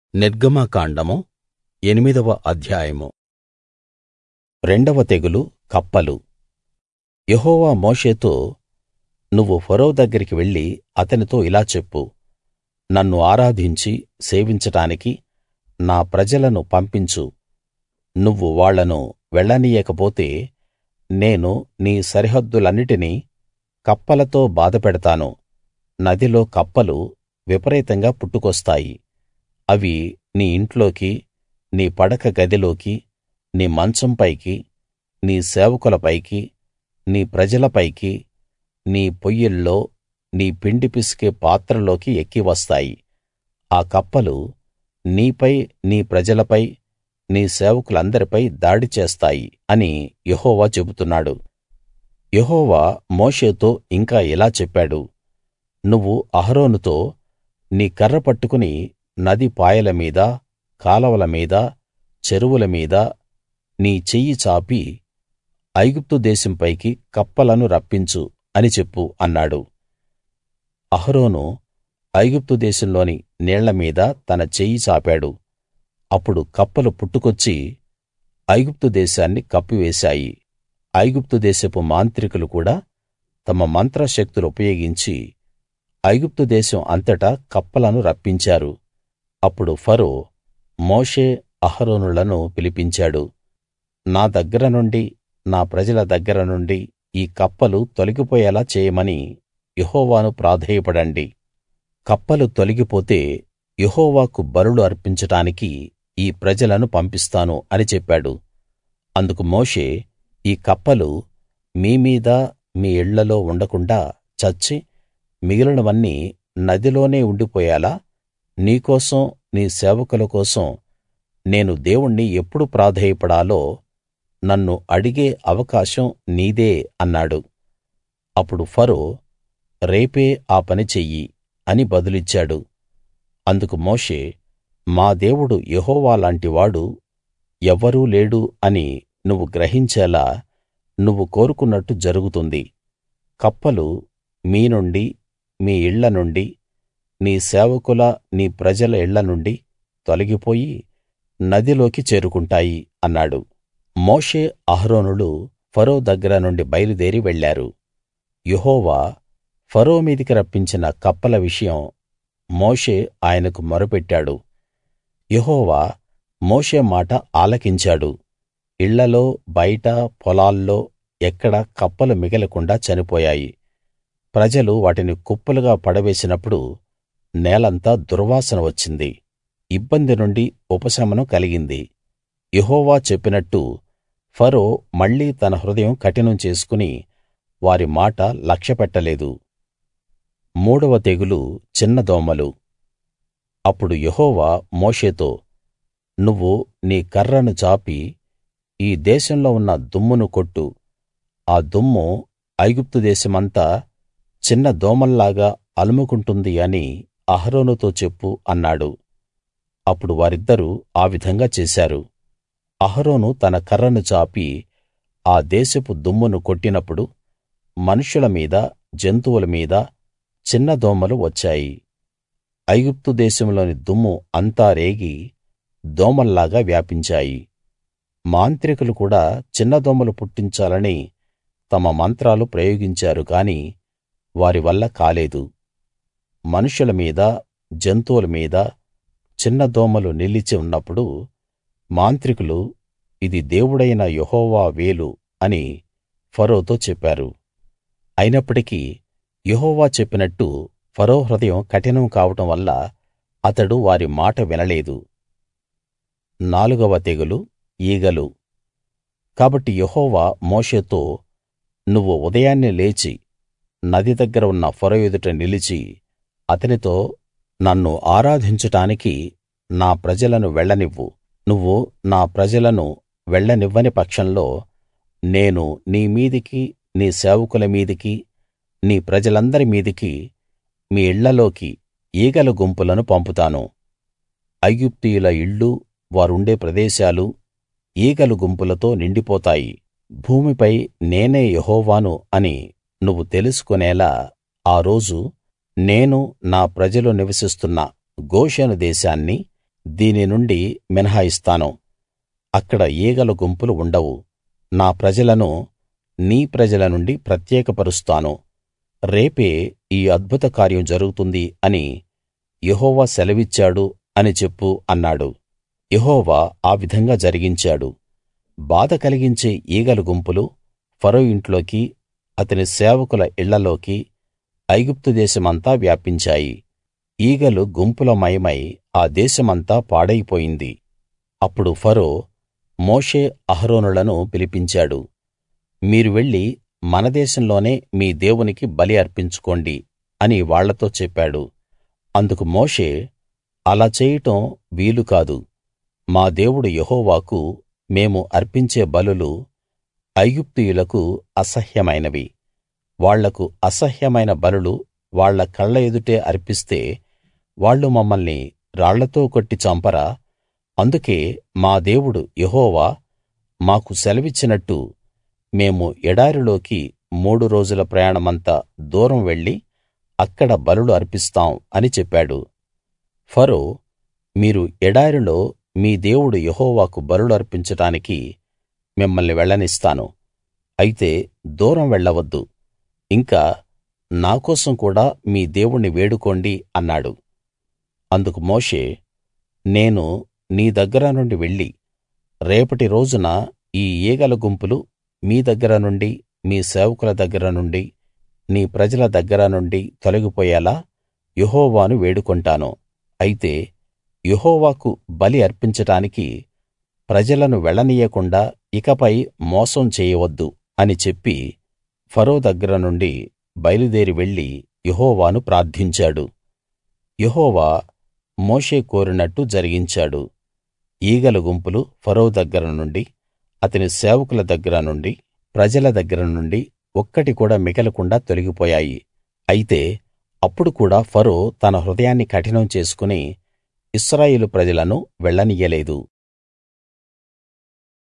నిర్గమకాండము ఎనిమిదవ అధ్యాయము రెండవ తెగులు కప్పలు యెహోవా మోషేతో నువ్వు ఫరో దగ్గరికి వెళ్లి అతనితో ఇలా చెప్పు నన్ను ఆరాధించి సేవించడానికి నా ప్రజలను పంపించు నువ్వు వాళ్ళను వెళ్ళనీయకపోతే నేను నీ సరిహద్దులన్నిటినీ కప్పలతో బాధపెడతాను నదిలో కప్పలు విపరీతంగా పుట్టుకొస్తాయి అవి నీ ఇంట్లోకి నీ పడక గదిలోకి నీ మంచం పైకి నీ సేవకుల పైకి నీ ప్రజల పైకి నీ పొయ్యిల్లో నీ పిండి పిసికే పాత్రలోకి ఎక్కి వస్తాయి ఆ కప్పలు నీపై నీ ప్రజలపై నీ సేవకులందరిపై దాడి చేస్తాయి అని యెహోవా చెబుతున్నాడు యెహోవా మోషేతో ఇంకా ఇలా చెప్పాడు నువ్వు అహరోనుతో నీ కర్ర పట్టుకుని నది పాయల మీద కాలవల మీద చెరువుల మీద నీ చెయ్యి చాపి ఐగుప్తు దేశం పైకి కప్పలను రప్పించు అని చెప్పు అన్నాడు అహరోను ఐగుప్తు దేశంలోని నీళ్ల మీద తన చెయ్యి చాపాడు అప్పుడు కప్పలు పుట్టుకొచ్చి ఐగుప్తు దేశాన్ని కప్పివేశాయి ఐగుప్తు దేశపు మాంత్రికులు కూడా తమ మంత్ర శక్తులుపయోగించి ఐగుప్తు దేశం అంతటా కప్పలను రప్పించారు అప్పుడు ఫరో మోషే అహరోనులను పిలిపించాడు నా దగ్గర నుండి నా ప్రజల దగ్గర నుండి ఈ కప్పలు తొలగిపోయేలా చేయమని యెహోవాను ప్రాధేయపడండి కప్పలు తొలగిపోతే యెహోవాకు బలులు అర్పించడానికి ఈ ప్రజలను పంపిస్తాను అని చెప్పాడు అందుకు మోషే ఈ కప్పలు మీ మీద మీ ఇళ్ళలో ఉండకుండాా చచ్చి మిగిలినవన్నీ నదిలోనే ఉండిపోయేలా నీ కోసం నీ సేవకుల కోసం నేను దేవుణ్ణి ఎప్పుడు ప్రాధేయపడాలో నన్ను అడిగే అవకాశం నీదే అన్నాడు అప్పుడు ఫరో రేపే ఆ పని చెయ్యి అని బదులిచ్చాడు అందుకు మోషే మా దేవుడు యెహోవా లాంటివాడు ఎవ్వరూ లేడు అని నువ్వు గ్రహించేలా నువ్వు కోరుకున్నట్టు జరుగుతుంది కప్పలు మీ నుండి మీ ఇళ్ళ నుండి నీ సేవకుల నీ ప్రజల ఇళ్ళ నుండి తొలగిపోయి నదిలోకి చేరుకుంటాయి అన్నాడు మోషే అహరోనులు ఫరో దగ్గర నుండి బయలుదేరి వెళ్ళారు యెహోవా ఫరో మీదికి రప్పించిన కప్పల విషయం మోషే ఆయనకు మొరపెట్టాడు యెహోవా మోషే మాట ఆలకించాడు ఇళ్ళలో బయట పొలాల్లో ఎక్కడా కప్పలు మిగలకుండా చనిపోయాయి ప్రజలు వాటిని కుప్పలుగా పడవేసినప్పుడు నేలంతా దుర్వాసన వచ్చింది ఇబ్బంది నుండి ఉపశమనం కలిగింది యెహోవా చెప్పినట్టు ఫరో మళ్ళీ తన హృదయం కఠినం చేసుకుని వారి మాట లక్ష్యపెట్టలేదు మూడవ తెగులు చిన్న దోమలు అప్పుడు యెహోవా మోషేతో నువ్వు నీ కర్రను చాపి ఈ దేశంలో ఉన్న దుమ్మును కొట్టు ఆ దుమ్ము ఐగుప్తు దేశమంతా చిన్న దోమల్లాగా అలుముకుంటుంది అని అహరోనుతో చెప్పు అన్నాడు అప్పుడు వారిద్దరూ ఆ విధంగా చేశారు అహరోను తన కర్రను చాపి ఆ దేశపు దుమ్మును కొట్టినప్పుడు మనుష్యుల మీద జంతువుల మీద చిన్న దోమలు వచ్చాయి ఐగుప్తు దేశంలోని దుమ్ము అంతా రేగి దోమల్లాగా వ్యాపించాయి మాంత్రికులు కూడా చిన్న దోమలు పుట్టించాలని తమ మంత్రాలు ప్రయోగించారు గాని వారి వల్ల కాలేదు మనుష్యుల మీద జంతువుల మీద చిన్న దోమలు నిలిచి ఉన్నప్పుడు మాంత్రికులు ఇది దేవుడైన యెహోవా వేలు అని ఫరోతో చెప్పారు అయినప్పటికీ యెహోవా చెప్పినట్టు ఫరో హృదయం కఠినం కావడం వల్ల అతడు వారి మాట వినలేదు నాలుగవ తెగులు ఈగలు కాబట్టి యెహోవా మోషేతో నువ్వు ఉదయాన్నే లేచి నది దగ్గర ఉన్న ఫరో ఎదుట నిలిచి అతనితో నన్ను ఆరాధించడానికి నా ప్రజలను వెళ్ళనివ్వు నువ్వు నా ప్రజలను వెళ్ళనివ్వని పక్షంలో నేను నీ మీదికి నీ సేవకుల మీదికి నీ ప్రజలందరి మీదికి మీ ఇళ్ళలోకి ఈగల గుంపులను పంపుతాను ఐగుప్తీయుల ఇళ్ళు వారుండే ప్రదేశాలు ఈగల గుంపులతో నిండిపోతాయి భూమిపై నేనే యెహోవాను అని నువ్వు తెలుసుకునేలా ఆ రోజు నేను నా ప్రజలు నివసిస్తున్న గోషెను దేశాన్ని దీని నుండి మినహాయిస్తాను అక్కడ ఈగల గుంపులు ఉండవు నా ప్రజలను నీ ప్రజల నుండి ప్రత్యేకపరుస్తాను రేపే ఈ అద్భుత కార్యం జరుగుతుంది అని యెహోవా సెలవిచ్చాడు అని చెప్పు అన్నాడు యెహోవా ఆ విధంగా జరిగించాడు బాధ కలిగించే ఈగల గుంపులు ఫరో ఇంట్లోకి అతని సేవకుల ఇళ్ళలోకి ఐగుప్తు దేశమంతా వ్యాపించాయి ఈగలు గుంపులమయమై ఆ దేశమంతా పాడైపోయింది అప్పుడు ఫరో మోషే అహరోనులను పిలిపించాడు మీరు వెళ్లి మన దేశంలోనే మీ దేవునికి బలి అర్పించుకోండి అని వాళ్ళతో చెప్పాడు అందుకు మోషే అలా చేయడం వీలు కాదు మా దేవుడు యెహోవాకు మేము అర్పించే బలులు ఐగుప్తీయులకు అసహ్యమైనవి వాళ్లకు అసహ్యమైన బలులు వాళ్ళ కళ్ళ ఎదుటే అర్పిస్తే వాళ్ళు మమ్మల్ని రాళ్లతో కొట్టి చంపరా అందుకే మా దేవుడు యెహోవా మాకు సెలవిచ్చినట్టు మేము ఎడారిలోకి మూడు రోజుల ప్రయాణమంత దూరం వెళ్లి అక్కడ బలులు అర్పిస్తాం అని చెప్పాడు ఫరో మీరు ఎడారిలో మీ దేవుడు యెహోవాకు బలులు అర్పించడానికి మిమ్మల్ని వెళ్ళనిస్తాను అయితే దూరం వెళ్ళవద్దు ఇంకా నా కోసం కూడా మీ దేవుణ్ణి వేడుకోండి అన్నాడు అందుకు మోషే నేను నీ దగ్గర నుండి వెళ్లి రేపటి రోజున ఈ ఈగల గుంపులు మీ దగ్గర నుండి మీ సేవకుల దగ్గర నుండి నీ ప్రజల దగ్గర నుండి తొలగిపోయేలా యెహోవాను వేడుకొంటాను అయితే యెహోవాకు బలి అర్పించడానికి ప్రజలను వెళ్ళనీయకుండా ఇకపై మోసం చేయవద్దు అని చెప్పి ఫరో దగ్గర నుండి బయలుదేరి వెళ్లి యెహోవాను ప్రార్థించాడు యెహోవా మోషే కోరినట్టు జరిగించాడు ఈగల గుంపులు ఫరో దగ్గర నుండి అతని సేవకుల దగ్గర నుండి ప్రజల దగ్గర నుండి ఒక్కటి కూడా మిగలకుండా తొలగిపోయాయి అయితే అప్పుడు కూడా ఫరో తన హృదయాన్ని కఠినం చేసుకుని ఇశ్రాయేలు ప్రజలను వెళ్ళనియ్యలేదు